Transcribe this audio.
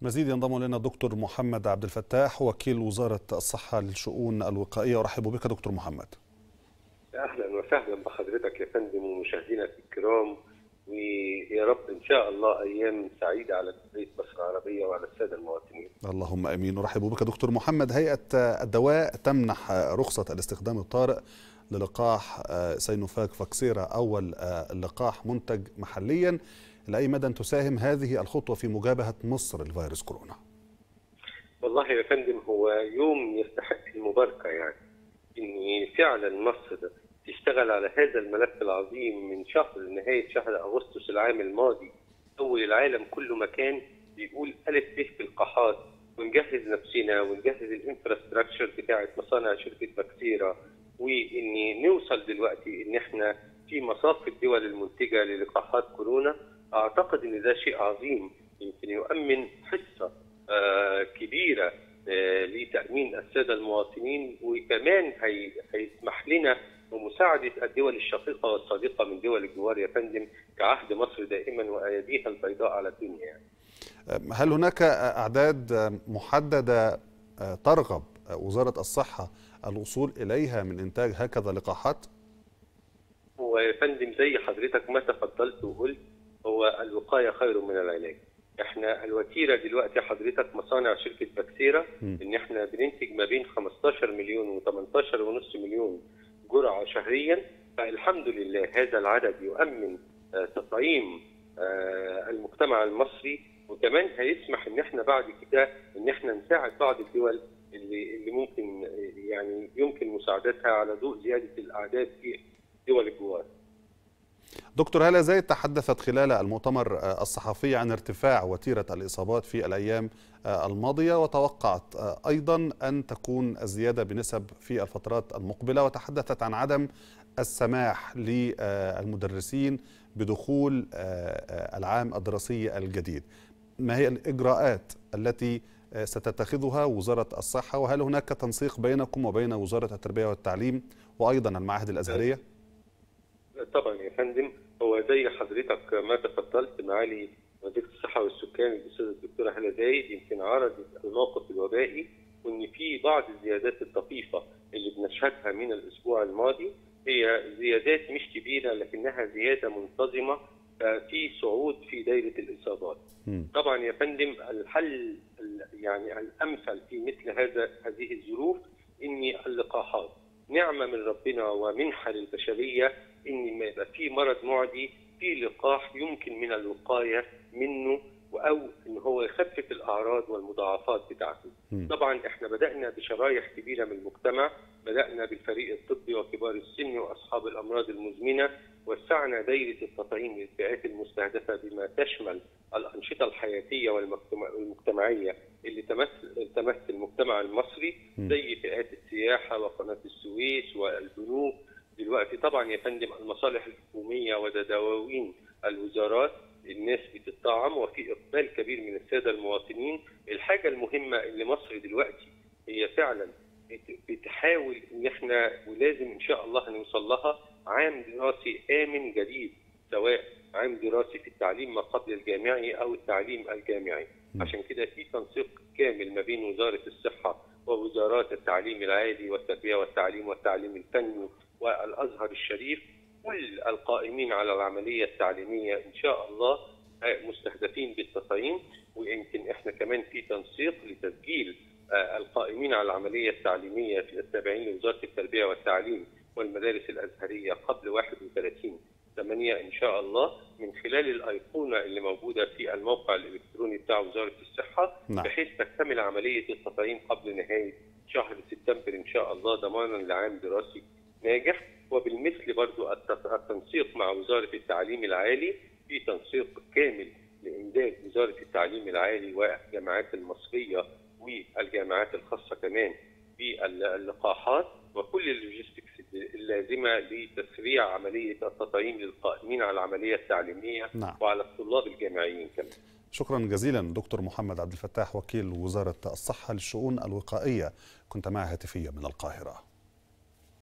مزيد ينضم الينا الدكتور محمد عبد الفتاح وكيل وزاره الصحه للشؤون الوقائيه ارحب بك دكتور محمد. اهلا وسهلا بحضرتك يا فندم ومشاهدينا الكرام ويا رب ان شاء الله ايام سعيده على جمهوريه مصر العربيه وعلى الساده المواطنين. اللهم امين ارحب بك دكتور محمد هيئه الدواء تمنح رخصه الاستخدام الطارئ للقاح سينوفاك فاكسيرا اول لقاح منتج محليا لاي مدى تساهم هذه الخطوه في مجابهه مصر لفيروس كورونا؟ والله يا فندم هو يوم يستحق المباركه يعني ان فعلا مصر تشتغل على هذا الملف العظيم من شهر نهايه شهر اغسطس العام الماضي اول العالم كله مكان بيقول الف ب في القاحات ونجهز نفسنا ونجهز الانفراستراكشر بتاعه مصانع شركه باكتيرا وان نوصل دلوقتي ان احنا في مصاف الدول المنتجه للقاحات كورونا اعتقد ان ده شيء عظيم يمكن يؤمن حصه آه كبيره آه لتامين الساده المواطنين وكمان هي هيسمح لنا ومساعده الدول الشقيقه والصديقه من دول الجوار يا فندم كعهد مصر دائما واياديها البيضاء على الدنيا يعني. هل هناك اعداد محدده ترغب وزاره الصحه الوصول اليها من انتاج هكذا لقاحات؟ هو يا فندم زي حضرتك ما تفضلت وقلت هو الوقايه خير من العلاج. احنا الوتيره دلوقتي حضرتك مصانع شركه باكسيرا ان احنا بننتج ما بين 15 مليون و18 ونص مليون جرعه شهريا فالحمد لله هذا العدد يؤمن تطعيم المجتمع المصري وكمان هيسمح ان احنا بعد كده ان احنا نساعد بعض الدول اللي اللي ممكن يعني يمكن مساعدتها على ضوء زياده الاعداد في دول الجوار. دكتور هلا زايد تحدثت خلال المؤتمر الصحفي عن ارتفاع وتيره الاصابات في الايام الماضيه وتوقعت ايضا ان تكون الزياده بنسب في الفترات المقبله وتحدثت عن عدم السماح للمدرسين بدخول العام الدراسي الجديد. ما هي الاجراءات التي ستتخذها وزاره الصحه وهل هناك تنسيق بينكم وبين وزاره التربيه والتعليم وايضا المعاهد الازهريه؟ طبعا يا فندم هو زي حضرتك ما تفضلت معالي وزيره الصحه والسكان الاستاذه الدكتوره هلا زايد يمكن عرضت الموقف الوبائي وان في بعض الزيادات الطفيفه اللي بنشهدها من الاسبوع الماضي هي زيادات مش كبيره لكنها زياده منتظمه في صعود في دائره الاصابات. طبعا يا فندم الحل يعني الامثل في مثل هذا هذه الظروف ان اللقاحات نعمه من ربنا ومنحه للبشريه ان ما يبقى في مرض معدي في لقاح يمكن من الوقايه منه او ان هو يخفف الاعراض والمضاعفات بتاعته. م. طبعا احنا بدانا بشرايح كبيره من المجتمع، بدانا بالفريق الطبي وكبار السن واصحاب الامراض المزمنه، وسعنا دائره التطعيم للفئات المستهدفه بما تشمل الانشطه الحياتيه والمجتمعيه اللي تمثل تمثل المجتمع المصري م. زي فئات السياحه وقناه السويس والبنوك دلوقتي طبعا يا فندم المصالح الحكوميه ودواوين الوزارات الناس بتطعم وفي اقبال كبير من الساده المواطنين الحاجه المهمه اللي مصر دلوقتي هي فعلا بتحاول ان احنا ولازم ان شاء الله نوصل لها عام دراسي امن جديد سواء عام دراسي في التعليم ما قبل الجامعي او التعليم الجامعي عشان كده في تنسيق كامل ما بين وزاره الصحه ووزارات التعليم العالي والتربيه والتعليم والتعليم الفني والازهر الشريف كل القائمين على العمليه التعليميه ان شاء الله مستهدفين بالتطعيم ويمكن احنا كمان في تنسيق لتسجيل القائمين على العمليه التعليميه في التابعين لوزاره التربيه والتعليم والمدارس الازهريه قبل 31 8 ان شاء الله من خلال الايقونه اللي موجوده في الموقع الالكتروني بتاع وزاره الصحه نعم. بحيث تكتمل عمليه التطعيم قبل نهايه شهر سبتمبر ان شاء الله ضمانا لعام دراسي ناجح وبالمثل برضو التنسيق مع وزاره التعليم العالي في تنسيق كامل لامداد وزاره التعليم العالي والجامعات المصريه والجامعات الخاصه كمان باللقاحات وكل اللوجيستكس اللازمه لتسريع عمليه التطعيم للقائمين على العمليه التعليميه نعم. وعلى الطلاب الجامعيين كمان. شكرا جزيلا دكتور محمد عبد الفتاح وكيل وزاره الصحه للشؤون الوقائيه كنت معي هاتفيا من القاهره.